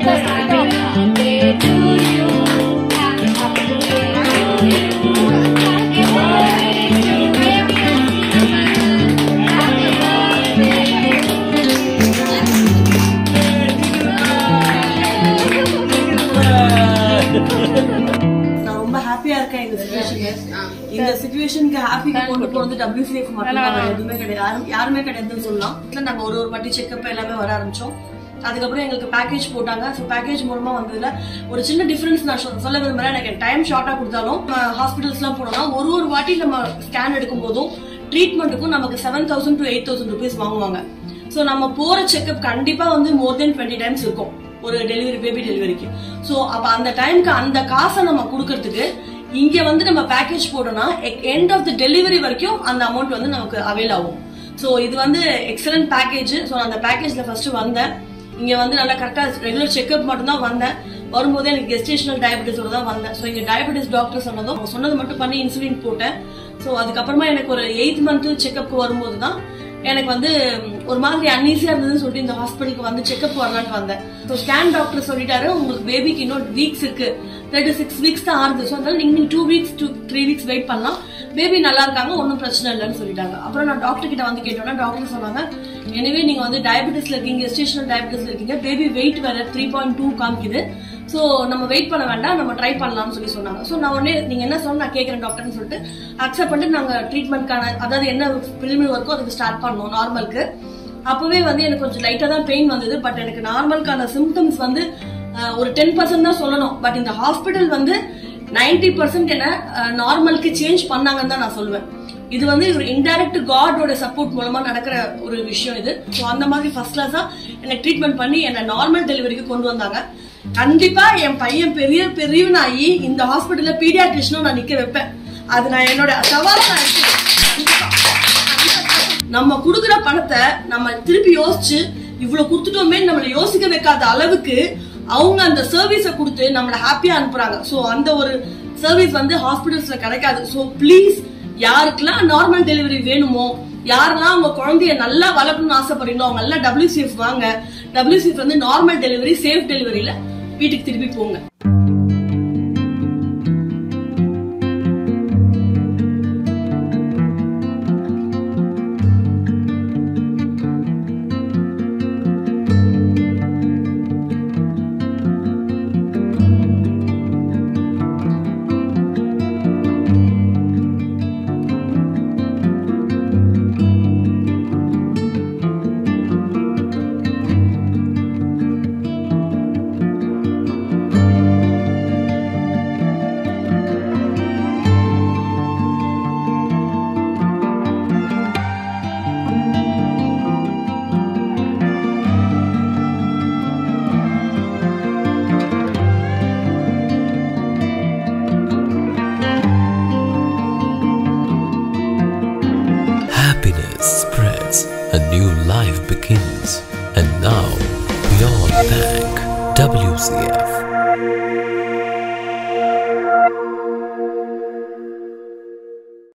நான் ரொம்ப ஹாப்பியா இருக்கேன் இந்த சுச்சுவேஷனுக்கு இந்த சுச்சுவேஷனுக்கு ஹாப்பிக்கு கொண்டு போறது WCF மட்டும் தான் வேற எதுவுமே கிடையாது யாரும் யாருமே கிடையாதுன்னு சொல்லலாம் இல்ல நாங்க ஒரு ஒரு வாட்டி செக்அப் எல்லாமே வர ஆரம்பிச்சோம் அதுக்கப்புறம் எங்களுக்கு பேக்கேஜ் போட்டாங்க ஸோ பேக்கேஜ் மூலமா வந்ததுல ஒரு சின்ன டிஃபரன்ஸ் நான் சொ- சொல்ல விரும்புறேன் எனக்கு டைம் ஷார்ட்டா கொடுத்தாலும் ஹாஸ்பிட்டல்ஸ்லாம் போனோம்னா ஒரு ஒரு வாட்டி நம்ம ஸ்கேன் எடுக்கும் போதும் ட்ரீட்மெண்ட்டுக்கும் நமக்கு seven thousand to eight thousand rupees வாங்குவாங்க ஸோ நம்ம போற செக்அப் கண்டிப்பா வந்து மோர் தென் டுவெண்ட்டி டைம்ஸ் இருக்கும் ஒரு டெலிவரி பேபி டெலிவரிக்கு ஸோ அப்ப அந்த டைம்க்கு அந்த காசை நம்ம கொடுக்கறதுக்கு இங்க வந்து நம்ம பேக்கேஜ் போடணும்னா எண்ட் ஆஃப் த டெலிவரி வரைக்கும் அந்த அமௌண்ட் வந்து நமக்கு அவைல் ஆகும் ஸோ இது வந்து எக்ஸலண்ட் பேக்கேஜ் ஸோ அந்த பேக்கேஜ்ல ஃபர்ஸ்ட் வந்தேன் இங்க வந்து நல்லா கரெக்டா ரெகுலர் செக்அப் மட்டும் தான் வந்தேன் வரும்போது எனக்கு கெஸ்டேஷனல் டயபெட்டிஸோட தான் வந்தேன் ஸோ இங்க டயபெட்டிஸ் டாக்டர் சொன்னதும் அவங்க சொன்னது மட்டும் பண்ணி இன்சுலின் போட்டேன் ஸோ அதுக்கப்புறமா எனக்கு ஒரு எயித் மந்த் செக்அப்க்கு வரும்போது தான் எனக்கு வந்து ம், ஒரு மாதிரி அன்ஈஸியா இருந்ததுன்னு சொல்லிட்டு இந்த ஹாஸ்பிட்டலுக்கு வந்து செக்அப் வரலான்னு வந்தேன் ஸோ ஸ்கேன் டாக்டர் சொல்லிட்டாரு உங்களுக்கு பேபிக்கு இன்னும் வீக்ஸ் இருக்கு தேர்ட்டி சிக்ஸ் வீக்ஸ் தான் ஆறுது ஸோ அதனால நீங்க two weeks two three weeks wait பண்ணலாம் பேபி நல்லா இருக்காங்க ஒன்றும் பிரச்சனை இல்லைன்னு சொல்லிட்டாங்க அப்புறம் நான் டாக்டர் கிட்ட வந்து கேட்டோம்னா டாக்டர் சொன்னாங்க எனவே நீங்க வந்து டயபெட்டிஸ்ல இருக்கீங்க ஸ்டேஷனல் டயபெட்டிஸ்ல இருக்கீங்க பேபி வெயிட் வேற த்ரீ பாயிண்ட் டூ காமிக்குது ஸோ நம்ம வெயிட் பண்ண வேண்டாம் நம்ம ட்ரை பண்ணலாம்னு சொல்லி சொன்னாங்க ஸோ நான் உடனே நீங்க என்ன சொன்ன நான் கேட்கறேன் டாக்டர்னு சொல்லிட்டு அக்செப்ட் பண்ணிட்டு நாங்க ட்ரீட்மெண்ட்கான அதாவது என்ன பிரிலிமினரி ஒர்க்கோ அதுக்கு ஸ்டார்ட் பண்ணோம் நார்மலுக்கு அப்பவே வந்து எனக்கு கொஞ்சம் லைட்டா தான் பெயின் வந்தது பட் எனக்கு நார்மலுக்கான சிம்டம்ஸ் வந்து அஹ், ஒரு டென் பர்சன்ட் தான் சொல்லணும் பட் இந்த ஹாஸ்பிட்டல் வந்து 90% பர்சன்ட் என்ன நார்மலுக்கு சேஞ்ச் பண்ணாங்கன்னு தான் நான் சொல்லுவேன் இது வந்து ஒரு இன்டைரக்ட் காடோட சப்போர்ட் மூலமா நடக்கிற ஒரு விஷயம் இது ஸோ அந்த மாதிரி ஃபர்ஸ்ட் கிளாஸா எனக்கு ட்ரீட்மெண்ட் பண்ணி என்ன நார்மல் டெலிவரிக்கு கொண்டு வந்தாங்க கண்டிப்பா என் பையன் பெரிய பெரியவனாகி இந்த ஹாஸ்பிட்டல்ல பீடியாட்ரிஷனும் நான் நிக்க வைப்பேன் அது நான் என்னோட சவாலை நான் எடுத்துக்கிறேன். கண்டிப்பா. நம்ம குடுக்குற பணத்தை நம்ம திருப்பி யோசிச்சு இவ்வளவு கொடுத்துட்டோமே நம்மள யோசிக்க வைக்காத அளவுக்கு அவங்க அந்த சர்வீஸ கொடுத்து நம்மள ஹாப்பியா அனுப்புறாங்க சோ அந்த ஒரு சர்வீஸ் வந்து ஹாஸ்பிட்டல்ஸ்ல கிடைக்காது சோ ப்ளீஸ் யாருக்கெல்லாம் நார்மல் டெலிவரி வேணுமோ யாரெல்லாம் உங்க குழந்தைய நல்லா வளர்க்கணும்னு ஆசைப்படுறீங்களோ அவங்க எல்லாம் WCF வாங்க WCF வந்து நார்மல் டெலிவரி சேஃப் டெலிவரியில வீட்டுக்கு திருப்பி போங்க Happiness spreads, a new life begins. And now, Beyond Bank, WCF.